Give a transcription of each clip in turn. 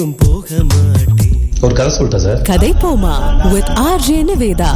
போக மாட்டேன் ஒரு கதை சொல்லிட்டா சார் கதை போமா வித் ஆர் ஜே நிவேதா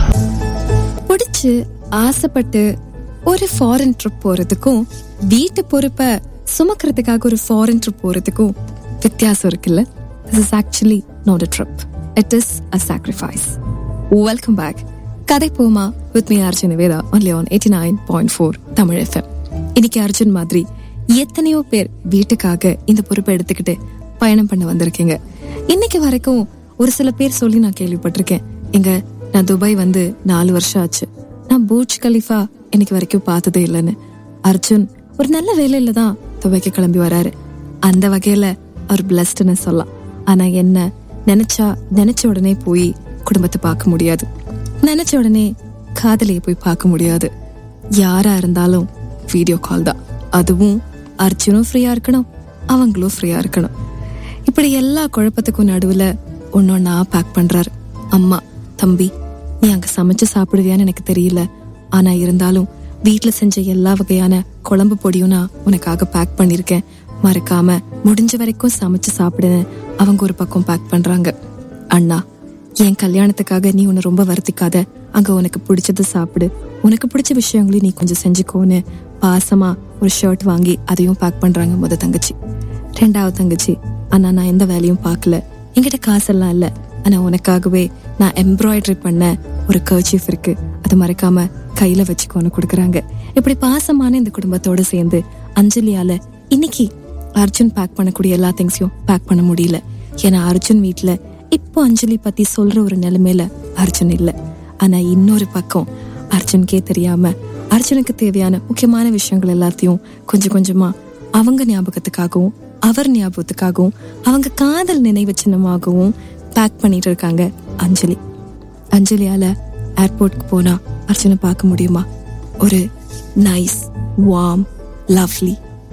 பிடிச்சு ஆசைப்பட்டு ஒரு ஃபாரின் ட்ரிப் போறதுக்கும் வீட்டு பொறுப்பை சுமக்கிறதுக்காக ஒரு ஃபாரின் ட்ரிப் போறதுக்கும் வித்தியாசம் இருக்குல்ல this is actually not a trip it is a sacrifice welcome back கதை போமா with me Arjun Nivetha only on eighty nine point four Tamil FM இன்னைக்கு அர்ஜுன் மாதிரி எத்தனையோ பேர் வீட்டுக்காக இந்த பொறுப்பை எடுத்துக்கிட்டு பயணம் பண்ண வந்திருக்கீங்க இன்னைக்கு வரைக்கும் ஒரு சில பேர் சொல்லி நான் கேள்விப்பட்டிருக்கேன் எங்க நான் துபாய் வந்து நாலு வருஷம் ஆச்சு நான் பூஜ் கலிஃபா இன்னைக்கு வரைக்கும் பார்த்ததே இல்லைன்னு அர்ஜுன் ஒரு நல்ல வேலையில தான் துபாய்க்கு கிளம்பி வராரு அந்த வகையில அவர் பிளஸ்ட்னு சொல்லலாம் ஆனா என்ன நினைச்சா நினைச்ச உடனே போய் குடும்பத்தை பார்க்க முடியாது நினைச்ச உடனே காதலியை போய் பார்க்க முடியாது யாரா இருந்தாலும் வீடியோ கால் தான் அதுவும் அர்ஜுனும் ஃப்ரீயா இருக்கணும் அவங்களும் ஃப்ரீயா இருக்கணும் இப்படி எல்லா குழப்பத்துக்கும் நடுவுல ஒன்னொன்னா பேக் பண்றாரு அம்மா தம்பி நீ அங்க சமைச்சு சாப்பிடுவியான்னு எனக்கு தெரியல ஆனா இருந்தாலும் வீட்ல செஞ்ச எல்லா வகையான குழம்பு பொடியும் நான் உனக்காக பேக் பண்ணிருக்கேன் மறக்காம முடிஞ்ச வரைக்கும் சமைச்சு சாப்பிடுன்னு அவங்க ஒரு பக்கம் பேக் பண்றாங்க அண்ணா என் கல்யாணத்துக்காக நீ உன்னை ரொம்ப வருத்திக்காத அங்க உனக்கு பிடிச்சது சாப்பிடு உனக்கு பிடிச்ச விஷயங்களையும் நீ கொஞ்சம் செஞ்சுக்கோன்னு பாசமா ஒரு ஷர்ட் வாங்கி அதையும் பேக் பண்றாங்க முத தங்கச்சி ரெண்டாவது தங்கச்சி ஆனா நான் எந்த வேலையும் பார்க்கல என்கிட்ட காசெல்லாம் இல்ல ஆனா உனக்காகவே நான் எம்ப்ராய்டரி பண்ண ஒரு கர்ச்சீஃப் இருக்கு அது மறக்காம கையில வச்சுக்கோன்னு கொடுக்குறாங்க இப்படி பாசமான இந்த குடும்பத்தோட சேர்ந்து அஞ்சலியால இன்னைக்கு அர்ஜுன் பேக் பண்ணக்கூடிய எல்லா திங்ஸையும் பேக் பண்ண முடியல ஏன்னா அர்ஜுன் வீட்ல இப்போ அஞ்சலி பத்தி சொல்ற ஒரு நிலைமையில அர்ஜுன் இல்ல ஆனா இன்னொரு பக்கம் அர்ஜுனுக்கே தெரியாம அர்ஜுனுக்கு தேவையான முக்கியமான விஷயங்கள் எல்லாத்தையும் கொஞ்சம் கொஞ்சமா அவங்க ஞாபகத்துக்காகவும் அவர் ஞாபகத்துக்காகவும் அவங்க காதல் நினைவு சின்னமாகவும் பேக் பண்ணிட்டு இருக்காங்க அஞ்சலி அஞ்சலியால ஏர்போர்ட்க்கு போனா அர்ஜுனை பார்க்க முடியுமா ஒரு nice warm lovely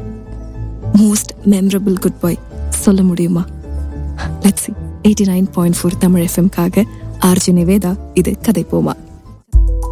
most memorable good bye சொல்ல முடியுமா let's eighty nine point four Tamil எஃப்எம்காக ஆர்ஜி நிவேதா இது கதை போமா